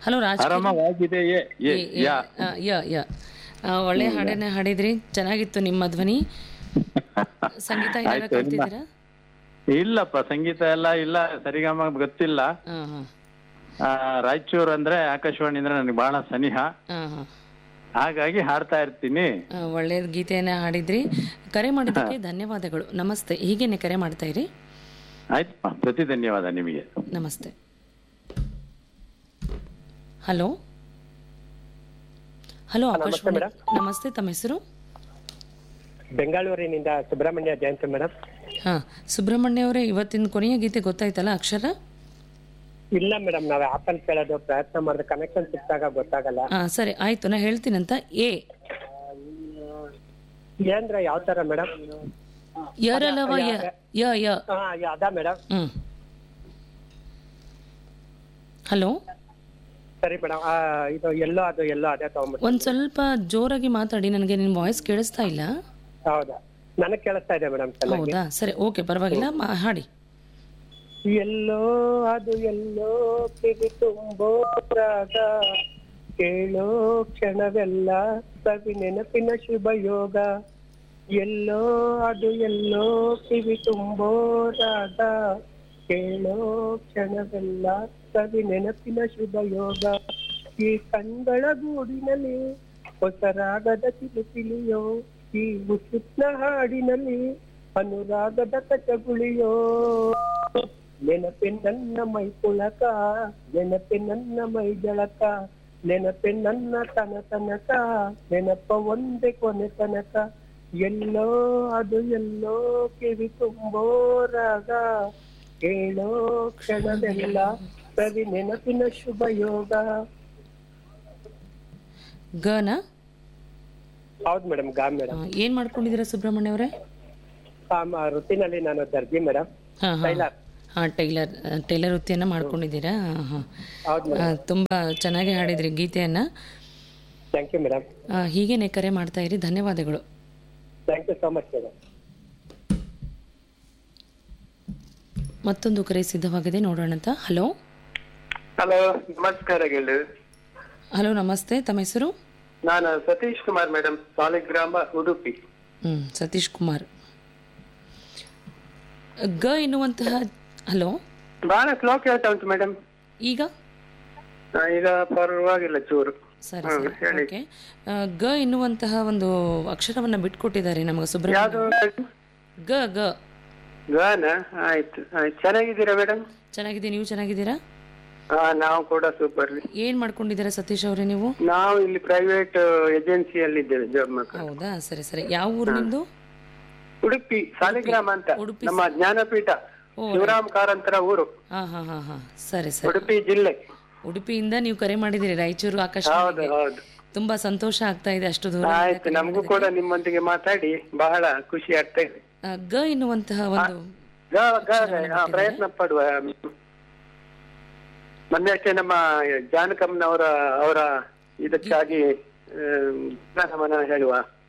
Hello Raj ಆರಾಮವಾಗಿದೆಯೇ ಏ, ಯಾ ಆ, ಯ ಯ ಆ, ಒಳ್ಳೆ ಹಾಡನ್ನ ಹಾಡಿದ್ರಿ ಚೆನ್ನಾಗಿತ್ತು ನಿಮ್ಮ ಧ್ವನಿ ಸಂಗೀತ ಏನಾರ ಆಯ್ತು, ನಿಮ್ಮ- ಕಲ್ತಿದ್ದೀರಾ ಇಲ್ಲಪ್ಪ ಸಂಗೀತ ಎಲ್ಲ ಇಲ್ಲ ಸರಿಗಮ ಗೊತ್ತಿಲ್ಲ ಹಾ ಹಾ ಆ, ರಾಯಚೂರು ಅಂದ್ರೆ ಆಕಾಶವಾಣಿ ಅಂದ್ರೆ ನನಗೆ ಬಹಳ ಸನಿಹ ಹಾ ಹಾ ಹಾಗಾಗಿ ಹಾಡ್ತಾ ಇರ್ತೀನಿ ಆ, ಒಳ್ಳೆ ಗೀತೆಯನ್ನ ಹಾಡಿದ್ರಿ ಕರೆ ಮಾಡಿದ್ದಕ್ಕೆ ಧನ್ಯವಾದಗಳು ನಮಸ್ತೆ ಹೀಗೇನೆ ಕರೆ ಮಾಡ್ತಾ ಇರಿ ಆಯ್ತಪ್ಪ ಪ್ರತಿ ಧನ್ಯವಾದ ನಿಮಗೆ ನಮಸ್ತೆ ಹಲೋ ಹಲೋ ಆಕಾಶವಾಣಿ ನಮಸ್ತೆ ತಮ್ಮ ಹೆಸರು ಬೆಂಗಳೂರಿನಿಂದ ಸುಬ್ರಹ್ಮಣ್ಯ ಜಯಂತ್ ಮೇಡಮ್ ಹಾ ಸುಬ್ರಹ್ಮಣ್ಯ ಅವರೇ ಇವತ್ತಿನ ಕೊನೆಯ ಗೀತೆ ಗೊತ್ತಾಯ್ತಲ್ಲ ಅಕ್ಷರ ಇಲ್ಲ ಮೇಡಮ್ ನಾವ್ ಆಪಲ್ ಕೇಳೋದು ಪ್ರಯತ್ನ ಮಾಡಿದ್ರೆ ಕನೆಕ್ಷನ್ ಸಿಕ್ಕಾಗ ಗೊತ್ತಾಗಲ್ಲ ಹಾ ಸರಿ ಆಯ್ತು ನಾ ಹೇಳ್ತೀನಂತ ಎ ಏನ್ರ ಯಾವ ತರ ಮೇಡಮ್ ಯರಲವ ಯ ಯ ಯ ಹಾ ಅದ ಮೇಡಮ್ ಹ್ಮ್ ಹಲೋ ಸರಿ ಮೇಡಮ್ ಇದು ಎಲ್ಲೋ ಅದು ಎಲ್ಲೋ ಅದೇ ತಗೊಂಡ್ಬಿಟ್ಟು ಒಂದ್ ಸ್ವಲ್ಪ ಜೋರಾಗಿ ಮಾತಾಡಿ ನನಗೆ ನಿನ್ನ ವಾಯ್ಸ್ ಕೇಳಿಸ್ತಾ ಇಲ್ಲ ಹೌದಾ ನನಗ್ ಕೇಳಿಸ್ತಾ ಇದೆ ಮೇಡಮ್ ಚೆನ್ನಾಗಿ ಹೌದಾ ಸರಿ ಓಕೆ ಪರವಾಗಿಲ್ಲ ಮಾ- ಹಾಡಿ ಎಲ್ಲೋ ಅದು ಎಲ್ಲೋ ಕಿವಿ ತುಂಬೋ ರಾಗ ಕೇಳೋ ಕ್ಷಣವೆಲ್ಲ ಸವಿ ನೆನಪಿನ ಶುಭ ಯೋಗ ಎಲ್ಲೋ ಅದು ಎಲ್ಲೋ ಕಿವಿ ತುಂಬೋ ರಾಗ ಕೇಳೋ ಕ್ಷಣವೆಲ್ಲ ಸವಿ ನೆನಪಿನ ಶುಭ ಯೋಗ ಈ ಕಣ್ಗಳ ಗೂಡಿನಲ್ಲಿ ಹೊಸ ರಾಗದ ಕಿಲಿಕಿಲಿಯೋ ಈ ಉಸುತ್ನ ಹಾಡಿನಲ್ಲಿ ಅನುರಾಗದ ಕಚಗುಳಿಯೋ ನೆನಪೆ ನನ್ನ ಮೈ ಪುಳಕ ನೆನಪೆ ನನ್ನ ಮೈ ಜಳಕ ನೆನಪೆ ನನ್ನ ತನ ತನಕ ನೆನಪ ಒಂದೇ ಕೊನೆ ತನಕ ಎಲ್ಲೋ ಅದು ಎಲ್ಲೋ ಕಿವಿ ತುಂಬೋ ರಾಗ ಕೇಳೋ ಕ್ಷಣವೆಲ್ಲ ಸವಿ ನೆನಪಿನ ಶುಭ ಯೋಗ ಗನ ಹೌದು ಮೇಡಮ್ ಗಾ ಮೇಡಮ್ ಏನ್ ಮಾಡ್ಕೊಂಡಿದ್ದೀರಾ ಸುಬ್ರಹ್ಮಣ್ಯ ಅವರೇ ವೃತ್ತಿನಲ್ಲಿ ನಾನು ದರ್ಜಿ ಮೇಡಮ್ ಹಾ ಹಾ ಟೈಲರ್ ಹಾ ಟೈಲರ್ ಟೈಲರ್ ವೃತ್ತಿಯನ್ನ ಮಾಡ್ಕೊಂಡಿದ್ದೀರಾ ಹಾ ಹಾ ಹೌದು ಆ, ತುಂಬಾ ಚೆನ್ನಾಗಿ ಹಾಡಿದ್ರಿ ಗೀತೆಯನ್ನ ಥ್ಯಾಂಕ್ ಯು ಮೇಡಮ್ ಆ, ಹೀಗೇನೆ ಕರೆ ಮಾಡ್ತಾ ಇರಿ ಧನ್ಯವಾದಗಳು thank you so much madam ಮತ್ತೊಂದು ಕರೆ ಸಿದ್ಧವಾಗಿದೆ ನೋಡೋಣಂತ ಹಲೋ ಹಲೋ ನಮಸ್ಕಾರ ಗೆಳು ಹಲೋ ನಮಸ್ತೆ ತಮ್ಮ ಹೆಸರು ನಾನು ಸತೀಶ್ ಕುಮಾರ್ ಮೇಡಮ್ ಸಾಲಿಗ್ರಾಮ ಉಡುಪಿ ಹ್ಮ್ ಸತೀಶ್ ಕುಮಾರ್ ಗ ಎನ್ನುವಂತಹ ಹಲೋ ಬಹಳ ಸ್ಲೋ ಕೇಳ್ತಾ ಉಂಟು ಮೇಡಮ್ ಈಗ ಈಗ ಪರವಾಗಿಲ್ಲ ಚೂರು ಸರಿ ಹ್ಮ್, ಸರಿ ಹೇಳಿ. ಓಕೆ ಗ ಎನ್ನುವಂತಹ ಒಂದು ಅಕ್ಷರವನ್ನ ಬಿಟ್ಕೊಟ್ಟಿದ್ದಾರೆ ನಮಗೆ ಯಾವ್ದು ಸುಬ್ರಹ್ಮಣ್ಯ ಗ ಗ ಗಾನ ಆಯ್ತು ಆಯ್ತು ಚೆನ್ನಾಗಿದ್ದೀರಾ ಮೇಡಮ್ ಚೆನ್ನಾಗಿದೆ ನೀವು ಚೆನ್ನಾಗಿದ್ದೀರಾ ಹಾ ನಾವು ಕೂಡ ಸೂಪರ್ ಏನ್ ಮಾಡ್ಕೊಂಡಿದ್ದೀರಾ ಸತೀಶ್ ಅವರೇ ನೀವು ನಾವು ಇಲ್ಲಿ ಪ್ರೈವೇಟ್ ಏಜೆನ್ಸಿಯಲ್ಲಿ ಇದ್ದೇವೆ ಜಾಬ್ ಮಕ್ಕಳು ಹೌದಾ ಸರಿ ಸರಿ ಯಾವ ಊರು ನಿಮ್ದು ಉಡುಪಿ ಸಾಲಿಗ್ರಾಮ ಅಂತ ಉಡುಪಿ ನಮ್ಮ ಜ್ಞಾನಪೀಠ ಓ, ಶಿವರಾಮ್ ಕಾರಂತರ ಊರು ಹಾ ಹಾ ಹಾ ಹಾ ಸರಿ ಸರಿ ಉಡುಪಿ ಜಿಲ್ಲೆ ಉಡುಪಿಯಿಂದ ನೀವು ಕರೆ ಮಾಡಿದಿರಿ ರಾಯಚೂರು ಆಕಾಶ ಹೌದು ಹೌದು ತುಂಬಾ ಸಂತೋಷ ಆಗ್ತಾ ಇದೆ ಅಷ್ಟು ದೂರ ಆಯ್ತು ನಮಗೂ ಕೂಡ ನಿಮ್ಮೊಂದಿಗೆ ಮಾತಾಡಿ ಬಹಳ ಖುಷಿ ಆಗ್ತಾ ಇದೆ ಆ, ಗ ಎನ್ನುವಂತಹ ಒಂದು ಗ- ಗ- ಗ- ಆ, ಪ್ರಯತ್ನ ಪಡುವ ಮೊನ್ನೆ ಅಷ್ಟೇ ನಮ್ಮ ಜಾನಕಮ್ಮನವರ ಅವರ ಇದಕ್ಕಾಗಿ ಆ, ನಮನ ಹೇಳುವ